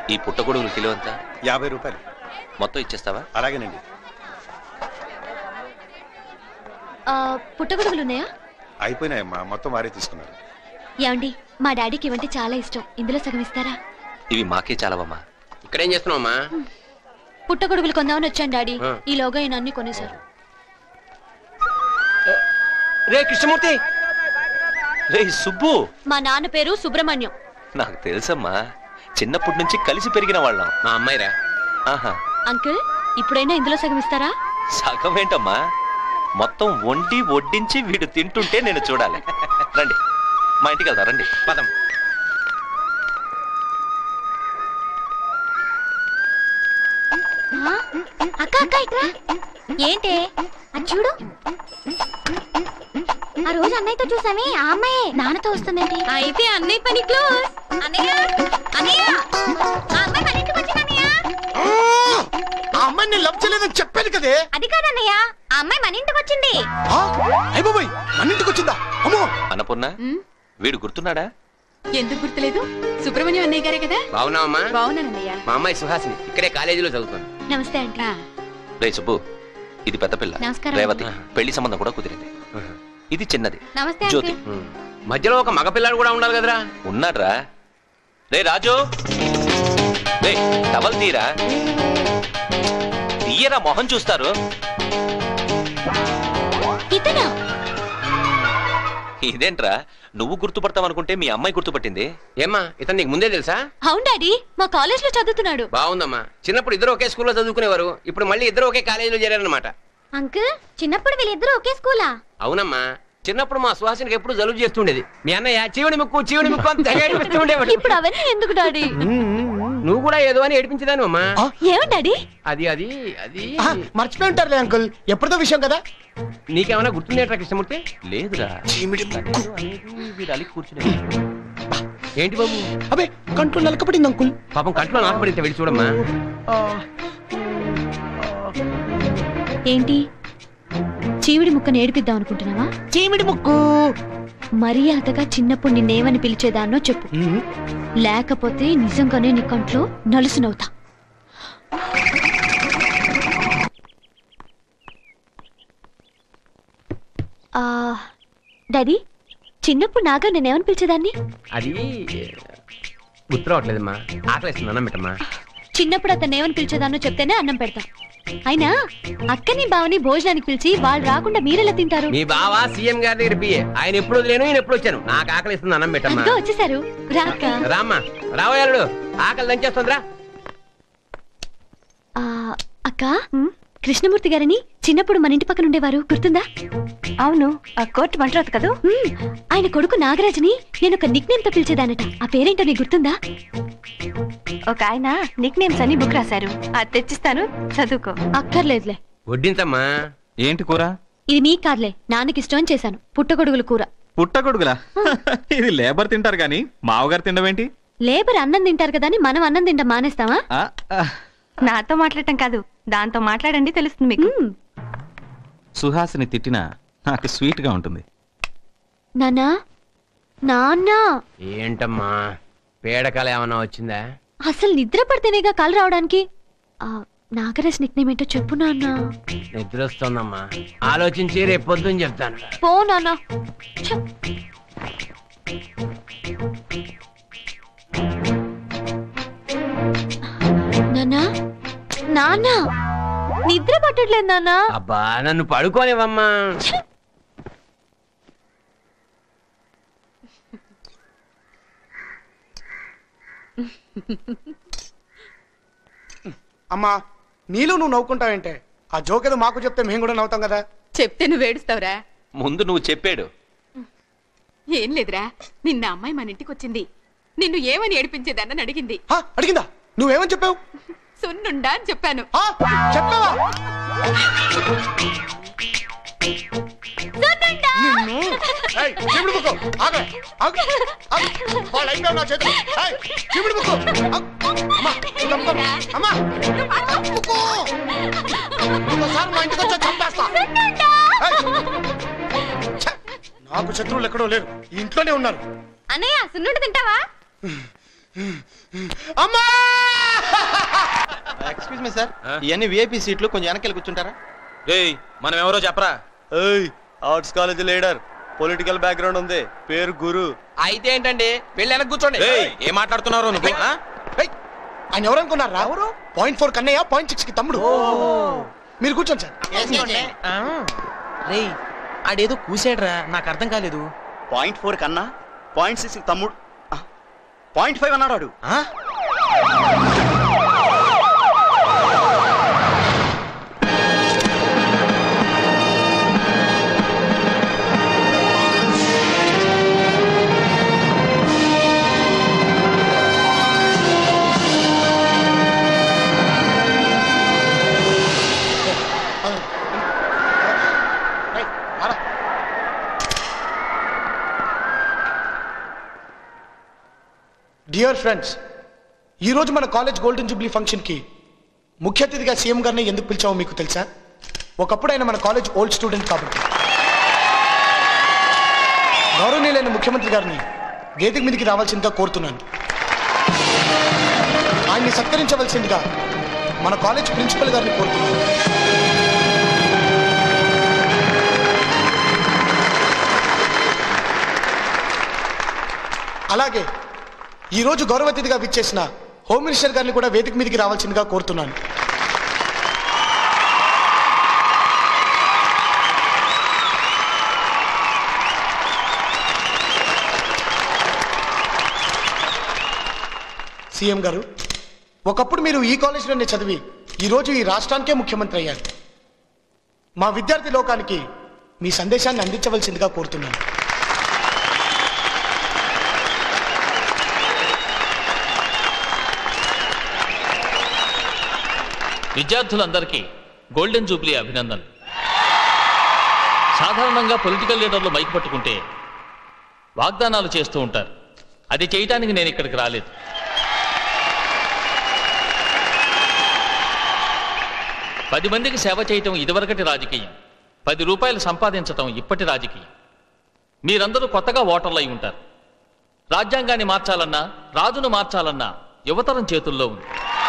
ఈ పుట్టగొడుగులు కిలో ఎంత యాభై రూపాయలు మొత్తం ఇచ్చేస్తావా అలాగేనండి ఆ, పుట్టగొడుగులు ఉన్నాయా అయిపోయినాయమ్మా మొత్తం వారే తీసుకున్నారు ఏమండి మా డాడీకి ఇవంటే చాలా ఇష్టం ఇందులో సగం ఇస్తారా ఇవి మాకే చాలవమ్మా ఇక్కడేం చేస్తున్నావమ్మా పుట్టగొడుగులు కొందామని వచ్చాను డాడీ ఆ. ఈలోగా ఈయన అన్ని కొనేశారు రే కృష్ణమూర్తి రే సుబ్బు మా నాన్న పేరు సుబ్రహ్మణ్యం నాకు తెలుసమ్మా చిన్నప్పటి నుంచి కలిసి పెరిగిన వాళ్ళం మా అమ్మాయిరా ఆహా అంకుల్ ఇప్పుడైనా ఇందులో సగం ఇస్తారా సగం ఏంటమ్మా మొత్తం వండి వడ్డించి వీడు తింటుంటే నేను చూడాలి రండి మా ఇంటికి వెళ్దాం రండి పదం ఆ? అక్క అక్క ఇక్కడ ఏంటే అది చూడు ఆ రోజు అన్నయ్యతో చూసామే ఆ అమ్మాయి నాన్నతో వస్తుందండి అయితే అన్నయ్య పని క్లోజ్ అన్నయ్య అన్నయ్య ఆ అమ్మాయి మన ఇంటికి వచ్చింది అన్నయ్య ఆ అమ్మాయి నేను లవ్ చేయలేదని చెప్పాను కదే అది కాదన్నయ్య ఆ అమ్మాయి మన ఇంటికి వచ్చింది ఆ? అయ్ బాబోయ్ మన ఇంటికి వచ్చిందా అమ్మో అన్నపూర్ణ వీడు గుర్తున్నాడా ఎందుకు గుర్తులేదు సుబ్రహ్మణ్యం అన్నయ్య గారే కదా బాగున్నావమ్మా బాగున్నానన్నయ్య మా అమ్మాయి సుహాసిని ఇక్కడే కాలేజీలో చదువుతుంది నమస్తే అండి రే సుబ్బు ఇది పెద్ద పిల్ల నమస్కారం. రేవతి పెళ్లి సంబంధం కూడా కుదిరింది ఇది చిన్నది నమస్తే జ్యోతి ఉమ్. మధ్యలో ఒక మగ పిల్లాడు కూడా ఉండాలి కదరా ఉన్నాడ్రా రే రాజు రే టవల్ తీరా తీయరా మొహం చూస్తారు ఇతనా ఇదేంట్రా నువ్వు గుర్తుపడతావు అనుకుంటే మీ అమ్మాయి గుర్తుపట్టింది ఏమ్మా ఇతను నీకు ముందే తెలుసా అవును డాడీ మా కాలేజ్ లో చదువుతున్నాడు బాగుందమ్మా చిన్నప్పుడు ఇద్దరు ఒకే స్కూల్లో చదువుకునేవారు ఇప్పుడు మళ్ళీ ఇద్దరు ఒకే కాలేజీలో చేరారనమాట అంకుల్ చిన్నప్పుడు వీళ్ళిద్దరూ ఒకే స్కూలా అవునమ్మా చిన్నప్పుడు మా సుహాసినికి ఎప్పుడు జలుబు చేస్తుండేది మీ అన్నయ్య చీవుడి ముక్కు చీవుడి ముక్కు అని తెగ ఏడిపిస్తూ ఉండేవాడు ఇప్పుడు అవన్నీ ఎందుకు డాడీ నువ్వు కూడా ఏదో అని ఏడిపించదాను అమ్మా ఏమని డాడీ అది అది అది ఆ, మర్చిపోయి ఉంటారులే అంకుల్ ఎప్పటిదో విషయం కదా నీకేమైనా గుర్తుండేట్రా కృష్ణమూర్తి లేదురా చీమిడి ముక్కు. వీడు అలిగి కూర్చునే ఏంటి బాబు అబే కంట్లో నలకపడింది అంకుల్ పాపం కంట్లో నాకపడితే వెళ్ళి చూడమ్మా ఏంటి చీవిడి ముక్కను ఏడిపిద్దాం అనుకుంటున్నావా చీమిడి ముక్కు మర్యాదగా చిన్నప్పుడు నిన్నేమని పిలిచేదాన్నో చెప్పు ఉమ్, లేకపోతే నిజంగానే నీ కంట్లో నలుసునవుతా ఆ, డాడీ చిన్నప్పుడు నాగా నేనేమని పిలిచేదాన్ని అది గుర్తు రావట్లేదమ్మా ఆకలిస్తుంది అన్నం పెట్టమ్మా చిన్నప్పుడు అతను ఏమని పిలిచేదాన్నో చెప్తేనే అన్నం పెడతా అయినా అక్కని బావని భోజనానికి పిలిచి వాళ్ళు రాకుండా మీరెలా తింటారు మీ బావ సీఎం గారి దగ్గర పిఏ ఆయన ఎప్పుడు వదిలేను ఈయన ఎప్పుడు వచ్చాను నాకు ఆకలిస్తుంది అన్నం పెట్టమ్మా అదిగో వచ్చేసారు రాక రామ్మా రావయాలుడు ఆకలి దంచేస్తుందిరా ఆ, అక్క కృష్ణమూర్తి గారని చిన్నప్పుడు మన ఇంటి పక్కన ఉండేవారు గుర్తుందా అవును ఆ కోర్టు మంటరాదు కదా ఆయన కొడుకు నాగరాజుని నేను ఒక నిక్ నేమ్ తో పిలిచేదానట ఆ పేరేంటో నీకు గుర్తుందా ఒక ఆయన నిక్ నేమ్స్ అని బుక్ రాశారు అది తెచ్చిస్తాను చదువుకో అక్కర్లేదులే వడ్డించమ్మా ఏంటి కూర ఇది నీకు కాదులే నాన్నకి ఇష్టం అని చేశాను పుట్టగొడుగుల కూర పుట్టగొడుగులా ఇది లేబర్ తింటారు గాని మావగారు తినవేంటి లేబర్ అన్నం తింటారు కదా అని మనం అన్నం తింటాం మానేస్తావా ఆ, ఆ, నాతో మాట్లాడటం కాదు దాంతో మాట్లాడండి తెలుస్తుంది మీకు సుహాసిని తిట్టినా నాకు స్వీట్ గా ఉంటుంది నాన్నా నాన్న ఏంటమ్మా పేడకాల ఏమన్నా వచ్చిందా అసలు నిద్ర పడితేనేగా కాలు రావడానికి ఆ, నాగరాజ్ నిక్ నేమ్ ఏంటో చెప్పు నాన్న నిద్ర వస్తుందమ్మా ఆలోచించి రేపు పొద్దున్న చెప్తాను పో నాన్న ఛ! నాన్న నాన్న నిద్ర పట్టట్లేదు నాన్న అబ్బా నన్ను పడుకోనివమ్మా అమ్మా నీళ్ళు నువ్వు నవ్వుకుంటావేంటే ఆ జోక్ ఏదో మాకు చెప్తే మేము కూడా నవ్వుతాం కదా చెప్తే నువ్వు ఏడుస్తావురా ముందు నువ్వు చెప్పాడు ఏం లేదురా నిన్న అమ్మాయి మన ఇంటికి వచ్చింది నిన్ను ఏమని ఏడిపించేదాన్నని అడిగింది ఆ, అడిగిందా నువ్వేమని చెప్పావు సున్నుండా అని చెప్పాను ఆ, చెప్పావా నిన్ను ఏయ్, చీమిడి ముక్కు, ఆగు, ఆగు, ఆగు. వాళ్ళు అయిపోయావు నా చేతులు. ఏయ్, చీమిడి ముక్కు, ఆగు. అమ్మా, ఇదమ్మా, అమ్మా, ముక్కు. ఇంకోసారి మా ఇంటికి వచ్చా చంపేస్తా ఏయ్. ఛ, నాకు శత్రువులు ఎక్కడో లేరు ఈ ఇంట్లోనే ఉన్నారు అన్నయ్య సున్నుండి తింటావా అమ్మా ఎక్స్క్యూజ్ మీ సార్ ఇవన్నీ విఐపి సీట్లు కొంచెం వెనకెళ్ళి కూర్చుంటారా ఏయ్ మనం ఎవరో చెప్పరా ఏయ్ arts college leader political background ఉంది పేరు గురు అయితే ఏంటండి వెళ్ళి వెనక్కి కూర్చోండి ఏయ్ ఏం మాట్లాడుతున్నారో నువ్వు ఆ? ఏయ్, ఆయన ఎవరు అనుకున్నారా ఎవరు పాయింట్ ఫోర్ కన్నయ్య పాయింట్ సిక్స్ కి తమ్ముడు మీరు కూర్చోండి సార్ రే ఆడేదో కూసాడ్రా నాకు అర్థం కాలేదు పాయింట్ ఫోర్ కన్నా పాయింట్ సిక్స్ తమ్ముడు పాయింట్ ఫైవ్ అన్నాడు వాడు. ఏయ్, రారా. డియర్ ఫ్రెండ్స్ ఈరోజు మన కాలేజ్ గోల్డెన్ జూబ్లీ ఫంక్షన్కి ముఖ్య అతిథిగా సీఎం గారిని ఎందుకు పిలిచామో మీకు తెలుసా ఒకప్పుడు ఆయన మన కాలేజ్ ఓల్డ్ స్టూడెంట్ కాబట్టి గౌరవనీయులైన ముఖ్యమంత్రి గారిని వేదిక మీదకి రావాల్సిందిగా కోరుతున్నాను ఆయన్ని సత్కరించవలసిందిగా మన కాలేజ్ ప్రిన్సిపల్ గారిని కోరుతున్నాను అలాగే ఈరోజు గౌరవ అతిథిగా విచ్చేసిన హోమ్ మినిస్టర్ గారిని కూడా వేదిక మీదకి రావాల్సిందిగా కోరుతున్నాను సీఎం గారు ఒకప్పుడు మీరు ఈ కాలేజీలోనే చదివి ఈరోజు ఈ రాష్ట్రానికే ముఖ్యమంత్రి అయ్యారు మా విద్యార్థి లోకానికి మీ సందేశాన్ని అందించవలసిందిగా కోరుతున్నాను విద్యార్థులందరికీ గోల్డెన్ జూబ్లీ అభినందనలు సాధారణంగా పొలిటికల్ లీడర్లు మైక్ పట్టుకుంటే వాగ్దానాలు చేస్తూ ఉంటారు అది చేయటానికి నేను ఇక్కడికి రాలేదు పది మందికి సేవ చేయటం ఇదివరకటి రాజకీయం పది రూపాయలు సంపాదించటం ఇప్పటి రాజకీయం మీరందరూ కొత్తగా ఓటర్లు అయి ఉంటారు రాజ్యాంగాన్ని మార్చాలన్నా రాజును మార్చాలన్నా యువతరం చేతుల్లో ఉంది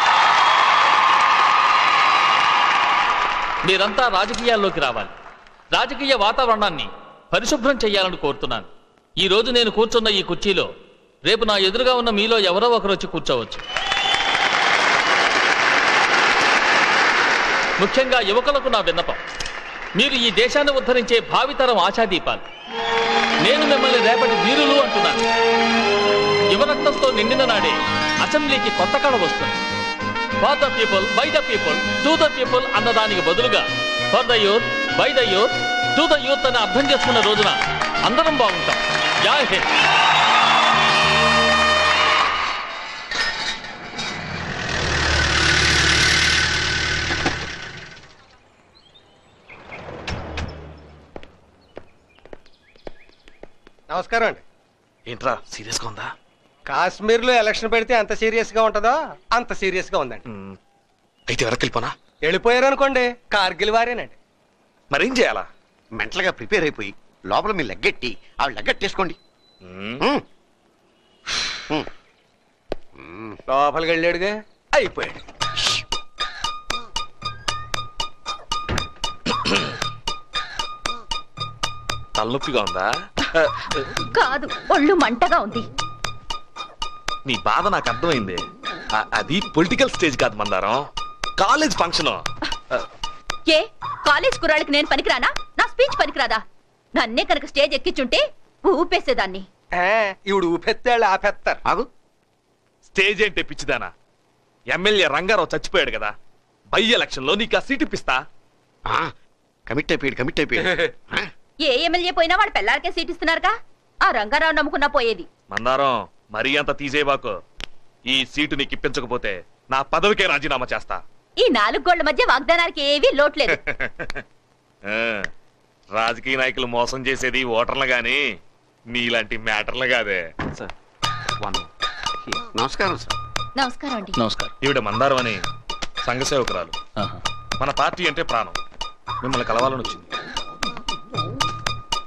మీరంతా రాజకీయాల్లోకి రావాలి రాజకీయ వాతావరణాన్ని పరిశుభ్రం చేయాలని కోరుతున్నాను ఈ రోజు నేను కూర్చున్న ఈ కుర్చీలో రేపు నా ఎదురుగా ఉన్న మీలో ఎవరో ఒకరు వచ్చి కూర్చోవచ్చు ముఖ్యంగా యువకులకు నా విన్నపం మీరు ఈ దేశాన్ని ఉద్ధరించే భావితరం ఆశాదీపాలు నేను మిమ్మల్ని రేపటి వీరులు అంటున్నాను యువరక్తంతో నిండిన నాడే అసెంబ్లీకి కొత్త కళ వస్తుంది for the people by the people to the people అన్నదానికి బదులుగా for the youth by the youth to the youth అని అర్థం చేసుకున్న రోజున అందరం బాగుంటాం జై హింద్ నమస్కారం అండి ఏంట్రా సీరియస్ గా ఉందా కాశ్మీర్ లో ఎలక్షన్ పెడితే ఎంత సీరియస్ గా ఉంటుందో అంత సీరియస్ గా ఉందండి అయితే ఎవరికి వెళ్ళిపోనా వెళ్ళిపోయారు అనుకోండి కార్గిల్ వారేనండి మరేం చేయాలా మెంటల్గా ప్రిపేర్ అయిపోయి లోపల మీ లెగ్గెట్టి ఆ లెగ్గెట్టేసుకోండి మ్మ్. మ్మ్. లోపలికి వెళ్ళాడుగా అయిపోయాడు తలనొప్పిగా ఉందా కాదు ఒళ్ళు మంటగా ఉంది నీ బాధ నాకు అర్థమైంది ఆ- అది పొలిటికల్ స్టేజ్ కాదు మందారం కాలేజ్ ఫంక్షన్ ఏ కాలేజ్ కుర్రాళ్ళకి నేను పనికిరానా నా స్పీచ్ పనికిరాదా నన్నే కనుక స్టేజ్ ఎక్కించుంటే ఊపేసేదాన్ని ఆ, ఈవిడ ఊపెత్తాళ్ళు ఆపేస్తారు ఆగు స్టేజ్ ఏంటే పిచ్చిదానా ఎమ్మెల్యే రంగారావు చచ్చిపోయాడు కదా బై ఎలక్షన్ లో నీకు ఆ సీట్ ఇప్పిస్తా ఆ, కమిట్ అయిపోయాడు కమిట్ అయిపోయాడు ఆ, ఏ ఎమ్మెల్యే పోయినా వాడు పెళ్ళారికే సీట్ ఇస్తున్నారుగా ఆ రంగారావు నమ్ముకున్నా పోయేది మందారం మరీ అంత తీసేవాకు ఈ సీటు నీకు ఇప్పించకపోతే నా పదవికే రాజీనామా చేస్తా ఈ నాలుగు గోళ్ల మధ్య వాగ్దానానికి ఏవీ లోట్లేదు ఆ, రాజకీయ నాయకులు మోసం చేసేది ఓటర్లు గాని నీలాంటి మ్యాటర్లు కాదే నమస్కారం సార్ నమస్కారం అండి నమస్కారం ఈవిడ మందారం అని సంఘ సేవకురాలు మన పార్టీ అంటే ప్రాణం మిమ్మల్ని కలవాలని వచ్చింది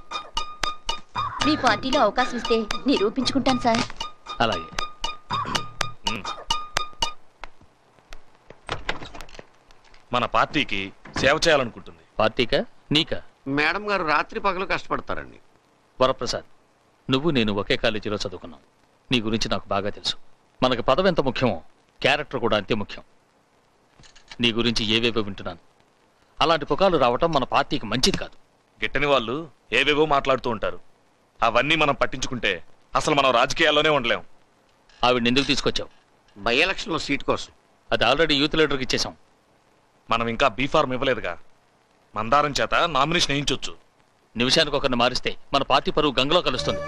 మీ పార్టీలో అవకాశం ఇస్తే నిరూపించుకుంటాను సార్ అలాగే మన పార్టీకి సేవ చేయాలనుకుంటుంది పార్టీకా నీకా మేడం గారు రాత్రి పగలు కష్టపడతారండి వరప్రసాద్ నువ్వు నేను ఒకే కాలేజీలో చదువుకున్నాం నీ గురించి నాకు బాగా తెలుసు మనకు పదవి ఎంత ముఖ్యమో క్యారెక్టర్ కూడా అంతే ముఖ్యం నీ గురించి ఏవేవో వింటున్నాను అలాంటి పుకాలు రావటం మన పార్టీకి మంచిది కాదు గిట్టని వాళ్ళు ఏవేవో మాట్లాడుతూ ఉంటారు అవన్నీ మనం పట్టించుకుంటే అసలు మనం రాజకీయాల్లోనే ఉండలేం ఆవిడ ఎందుకు తీసుకొచ్చావు బై ఎలక్షన్ లో సీట్ కోసం అది ఆల్రెడీ యూత్ లీడర్కి ఇచ్చేసాం మనం ఇంకా బీఫార్మ్ ఇవ్వలేదుగా మందారం చేత నామినేషన్ వేయించొచ్చు నిమిషానికి ఒకరిని మారిస్తే మన పార్టీ పరువు గంగలో కలుస్తుంది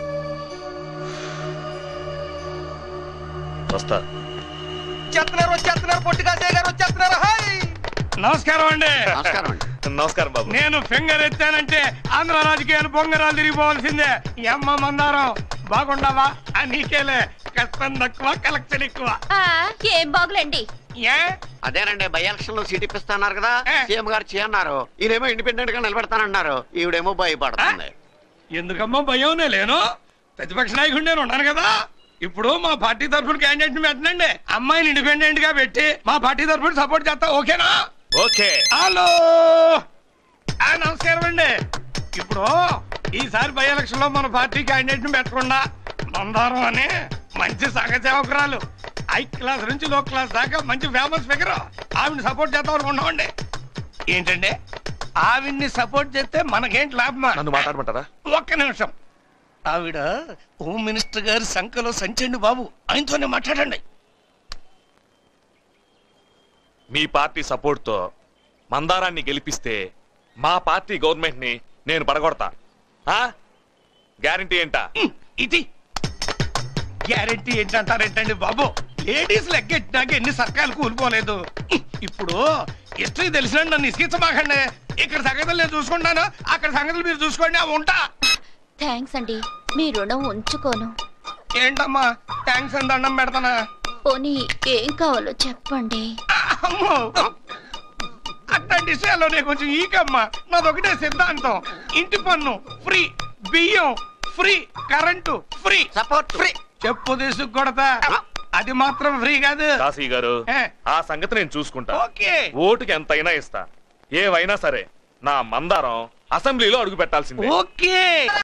వస్తా వచ్చేస్తున్నారు వచ్చేస్తున్నారు పొట్టిగా గారు వచ్చేస్తున్నారు హాయ్ నమస్కారం అండి నమస్కారం అండి నమస్కారం బాబు నేను ఫింగర్ ఎత్తానంటే ఆంధ్ర రాజకీయాలు బొంగరాలు తిరిగిపోవాల్సిందే ఈ అమ్మ మందారం బాగుండవా ఆ నీకేలే కష్టం తక్కువ కలెక్షన్ ఎక్కువ ఏం బాగులేండి ఏ అదేనండి బై ఎలక్షన్ లో సీట్ ఇప్పిస్తాన్నారు కదా సీఎం గారు చేయన్నారు ఈయనేమో ఇండిపెండెంట్ గా నిలబెడతానన్నారు ఈవిడేమో భయపడుతుంది ఎందుకమ్మా భయం లేను ప్రతిపక్ష నాయకుడు నేను ఉన్నాను కదా ఇప్పుడు మా పార్టీ తరఫున క్యాండిడేట్ ని పెట్టనండి అమ్మాయిని ఇండిపెండెంట్ గా పెట్టి మా పార్టీ తరఫున సపోర్ట్ చేస్తా ఓకేనా ఓకే హలో ఆ, నమస్కారం అండి ఇప్పుడు ఈసారి బై ఎలక్షన్ లో మన పార్టీ క్యాండిడేట్ ని పెట్టకుండా మందారం అని మంచి సహసేవకురాలు హై క్లాస్ నుంచి లో క్లాస్ దాకా మంచి ఫేమస్ ఫిగర్ ఆవిడ్ని సపోర్ట్ చేద్దాం అనుకున్నామండి ఏంటండి ఆవిడ్ని సపోర్ట్ చేస్తే మనకేంటి లాభమా నన్ను మాట్లాడమంటారా ఒక్క నిమిషం ఆవిడ హోమ్ మినిస్టర్ గారి సంఖలో సంచండి బాబు ఆయనతోనే మాట్లాడండి మీ పార్టీ సపోర్ట్ తో మందారాన్ని గెలిపిస్తే మా పార్టీ గవర్నమెంట్ ని నేను పడగొడతా గ్యారంటీ ఏంటా ఇది గ్యారెంటీ ఏంటంటారేంటండి బాబు లేడీస్ లెగ్గెట్టినాక ఎన్ని సర్కాలు కూలిపోలేదు ఇప్పుడు హిస్టరీ తెలిసిన నన్ను ఇసుకించమాకండి ఇక్కడ సంగతులు నేను చూసుకుంటాను అక్కడ సంగతులు మీరు చూసుకోండి అవి ఉంటా థ్యాంక్స్ అండి మీ రుణం ఉంచుకోను ఏంటమ్మా థ్యాంక్స్ అని దండం పెడతానా పోనీ ఏం కావాలో చెప్పండి అమ్మో అట్లాంటి విషయాల్లో నేను కొంచెం ఈకమ్మా నాదొకటే సిద్ధాంతం ఇంటి పన్ను ఫ్రీ బియ్యం free current free support free చెప్పు తీసుకు కొడతా అది మాత్రం ఫ్రీ కాదు కాశీ గారు ఏ. ఆ సంగతి నేను చూసుకుంటా ఓకే ఓటుకి ఎంతైనా ఇస్తా ఏవైనా సరే నా మందారం అసెంబ్లీలో అడుగు పెట్టాల్సిందే ఓకే